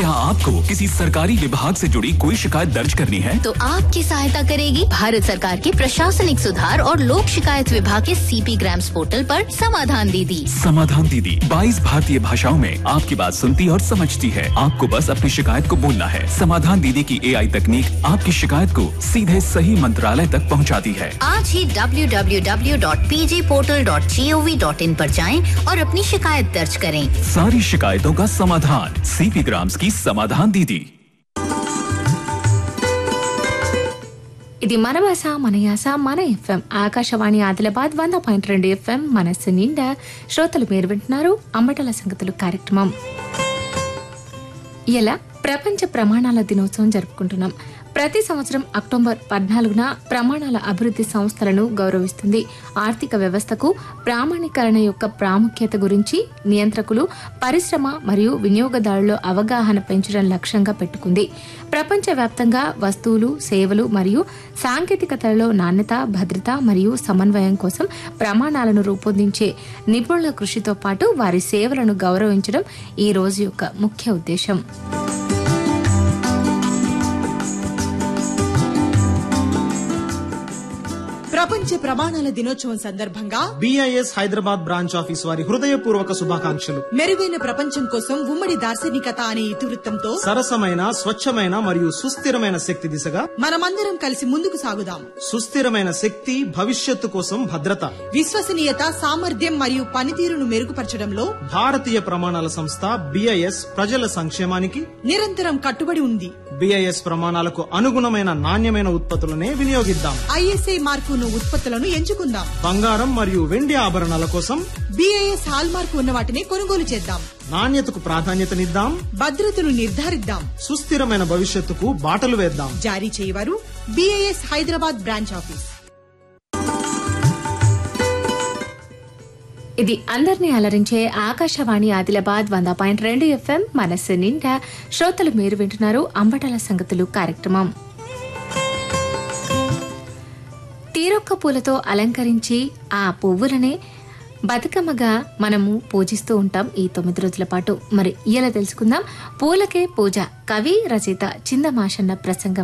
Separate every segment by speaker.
Speaker 1: क्या आपको किसी सरकारी विभाग से जुड़ी कोई शिकायत दर्ज करनी है
Speaker 2: तो आपकी सहायता करेगी भारत सरकार के प्रशासनिक सुधार और लोक शिकायत विभाग के सीपी ग्राम्स पोर्टल पर समाधान दीदी
Speaker 1: समाधान दीदी 22 भारतीय भाषाओं में आपकी बात सुनती और समझती है आपको बस अपनी शिकायत को बोलना है समाधान दीदी की एआई तकनीक आपकी शिकायत को सीधे सही मंत्रालय तक पहुंचाती है
Speaker 2: आज ही www.pjportal.gov.in पर जाएं और अपनी शिकायत दर्ज करें
Speaker 1: सारी शिकायतों का समाधान सीपी ग्राम्स की समाधान दीदी
Speaker 3: ఇది మన భాష మన యాస మన ఎఫ్ఎం ఆకాశవాణి ఆదిలాబాద్ వంద పాయింట్ రెండు ఎఫ్ఎం మనస్సు నిండా శ్రోతలు మీరు వింటున్నారు అంబటల సంగతులు కార్యక్రమం ఇలా ప్రపంచ ప్రమాణాల దినోత్సవం జరుపుకుంటున్నాం ప్రతి సంవత్సరం అక్టోబర్ పద్నాలుగున ప్రమాణాల అభివృద్ధి సంస్థలను గౌరవిస్తుంది ఆర్థిక వ్యవస్థకు ప్రామాణీకరణ యొక్క ప్రాముఖ్యత గురించి నియంత్రకులు పరిశ్రమ మరియు వినియోగదారుల్లో అవగాహన పెంచడం లక్ష్యంగా పెట్టుకుంది ప్రపంచవ్యాప్తంగా వస్తువులు సేవలు మరియు సాంకేతికతలలో నాణ్యత భద్రత మరియు సమన్వయం కోసం ప్రమాణాలను రూపొందించే నిపుణుల కృషితో పాటు వారి సేవలను గౌరవించడం ఈ రోజు యొక్క ముఖ్య ఉద్దేశం
Speaker 4: ప్రపంచ ప్రమాణాల దినోత్సవం సందర్భంగా
Speaker 5: బిఐఎస్ హైదరాబాద్ బ్రాంచ్ ఆఫీస్ వారి హృదయపూర్వక శుభాకాంక్షలు
Speaker 4: మెరుగైన ప్రపంచం కోసం ఉమ్మడి దార్శనికత అనే ఇతివృత్తంతో
Speaker 5: సరసమైన స్వచ్ఛమైన మరియు సుస్థిరమైన శక్తి దిశగా
Speaker 4: మనమందరం కలిసి ముందుకు సాగుదాం
Speaker 5: సుస్థిరమైన శక్తి భవిష్యత్తు కోసం భద్రత
Speaker 4: విశ్వసనీయత సామర్థ్యం మరియు పనితీరును మెరుగుపరచడంలో
Speaker 5: భారతీయ ప్రమాణాల సంస్థ బిఐఎస్ ప్రజల సంక్షేమానికి
Speaker 4: నిరంతరం కట్టుబడి ఉంది
Speaker 5: బిఐఎస్ ప్రమాణాలకు అనుగుణమైన నాణ్యమైన ఉత్పత్తులనే వినియోగిద్దాం
Speaker 4: ఐఎస్ఐ మార్కును ఉత్పత్తులను ఎంచుకుందాం
Speaker 5: బంగారం మరియు వెండి ఆభరణాల కోసం
Speaker 4: బిఐఎస్ హాల్ మార్కు ఉన్న వాటిని కొనుగోలు చేద్దాం
Speaker 5: నాణ్యతకు ప్రాధాన్యతనిద్దాం
Speaker 4: భద్రతను నిర్ధారిద్దాం
Speaker 5: సుస్థిరమైన భవిష్యత్తుకు బాటలు వేద్దాం
Speaker 4: జారీ చేయవారు బిఐఎస్ హైదరాబాద్ బ్రాంచ్ ఆఫీస్
Speaker 3: ఇది అందరినీ అలరించే ఆకాశవాణి ఆదిలాబాద్ వంద పాయింట్ రెండు ఎఫ్ఎం మనస్సు నిండా శ్రోతలు మీరు వింటున్నారు అంబటల సంగతులు కార్యక్రమం తీరొక్క పూలతో అలంకరించి ఆ పువ్వులనే బతుకమ్మగా మనము పూజిస్తూ ఉంటాం ఈ తొమ్మిది రోజుల పాటు మరి ఇలా తెలుసుకుందాం పూలకే పూజ కవి రచయిత చిందమాషన్న ప్రసంగం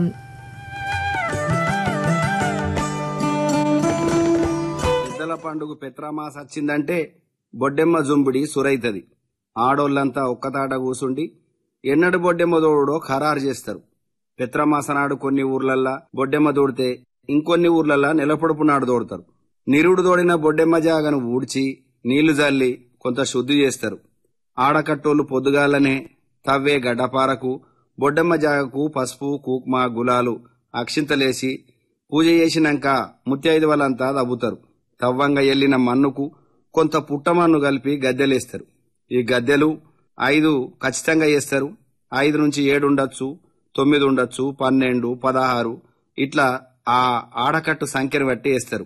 Speaker 6: పెద్దల పండుగ పెత్రమాస వచ్చిందంటే బొడ్డెమ్మ జుంబుడి సురైతది ఆడోళ్ళంతా ఒక్కతాట కూసుండి ఎన్నడు బొడ్డెమ్మ దోడుడో ఖరారు చేస్తారు పెత్రమాస నాడు కొన్ని ఊర్లల్లా బొడ్డెమ్మ దోడితే ఇంకొన్ని ఊర్లల్లా నెలపొడుపు నాడు దోడతారు నిరుడు దోడిన బొడ్డెమ్మ జాగను ఊడ్చి నీళ్లు జల్లి కొంత శుద్ధి చేస్తారు ఆడకట్టోళ్ళు పొద్దుగాలనే తవ్వే గడ్డపారకు బొడ్డెమ్మ జాగకు పసుపు కుంకుమ గులాలు అక్షింతలేసి పూజ చేసినాక ముత్తైదు వాళ్ళంతా తవ్వుతారు తవ్వంగా ఎల్లిన మన్నుకు కొంత పుట్టమన్ను కలిపి గద్దెలేస్తారు ఈ గద్దెలు ఐదు ఖచ్చితంగా వేస్తారు ఐదు నుంచి ఏడు ఉండొచ్చు తొమ్మిది ఉండొచ్చు పన్నెండు పదహారు ఇట్లా ఆ ఆడకట్టు సంఖ్యను బట్టి వేస్తారు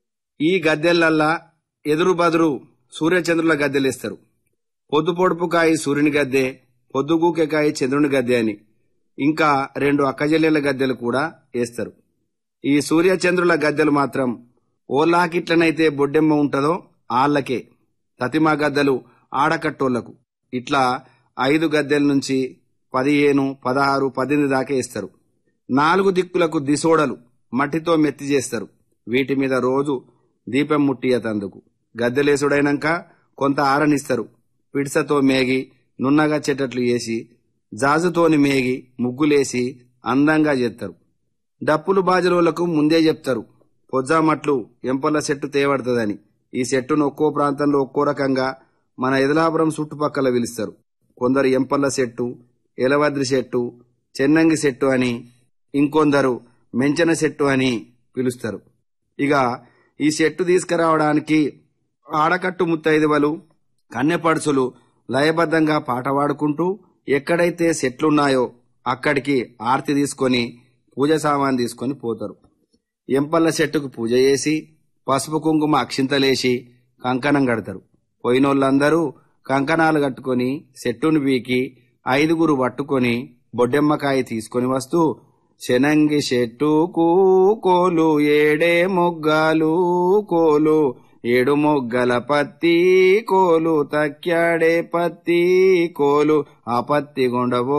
Speaker 6: ఈ గద్దెలల్లా ఎదురు బదురు సూర్యచంద్రుల గద్దెలేస్తారు పొద్దు పొడుపుకాయ సూర్యుని గద్దె పొద్దుగూకెకాయ చంద్రుని గద్దె అని ఇంకా రెండు అక్కజల్లెల గద్దెలు కూడా వేస్తారు ఈ సూర్యచంద్రుల గద్దెలు మాత్రం ఓలాకిట్లనైతే బొడ్డెమ్మ ఉంటదో ఆళ్లకే తతిమా గద్దెలు ఆడకట్టోళ్లకు ఇట్లా ఐదు గద్దెల నుంచి పదిహేను పదహారు పద్దెనిమిది దాకా వేస్తారు నాలుగు దిక్కులకు దిశోడలు మట్టితో మెత్తి చేస్తారు వీటి మీద రోజు దీపం ముట్టియతందుకు గద్దెలేసుడైనాక కొంత ఆరనిస్తారు పిడిసతో మేగి నున్నగా చెట్టట్లు వేసి జాజుతోని మేగి ముగ్గులేసి అందంగా చేస్తారు డప్పులు బాజరోళ్లకు ముందే చెప్తారు పొజ్జామట్లు ఎంపల చెట్టు తేవడుతుందని ఈ చెట్టును ఒక్కో ప్రాంతంలో ఒక్కో రకంగా మన ఎదలాపురం చుట్టుపక్కల పిలుస్తారు కొందరు ఎంపల్ల చెట్టు ఎలవద్రి చెట్టు చెన్నంగి చెట్టు అని ఇంకొందరు మెంచన చెట్టు అని పిలుస్తారు ఇక ఈ చెట్టు తీసుకురావడానికి ఆడకట్టు ముత్తైదువలు కన్నెపడుచులు లయబద్ధంగా పాట పాడుకుంటూ ఎక్కడైతే చెట్లున్నాయో అక్కడికి ఆర్తి తీసుకొని పూజ సామాన్ తీసుకొని పోతారు ఎంపల్ల చెట్టుకు పూజ చేసి పసుపు కుంకుమ అక్షింతలేసి కంకణం కడతారు పోయినోళ్ళందరూ కంకణాలు కట్టుకొని చెట్టును పీకి ఐదుగురు పట్టుకొని బొడ్డెమ్మకాయ తీసుకొని వస్తూ శనంగి చెట్టుకు కోలు ఏడే మొగ్గలు కోలు ఏడు మొగ్గల పత్తి కోలు తక్కాడే పత్తి కోలు ఆ పత్తి గుండబో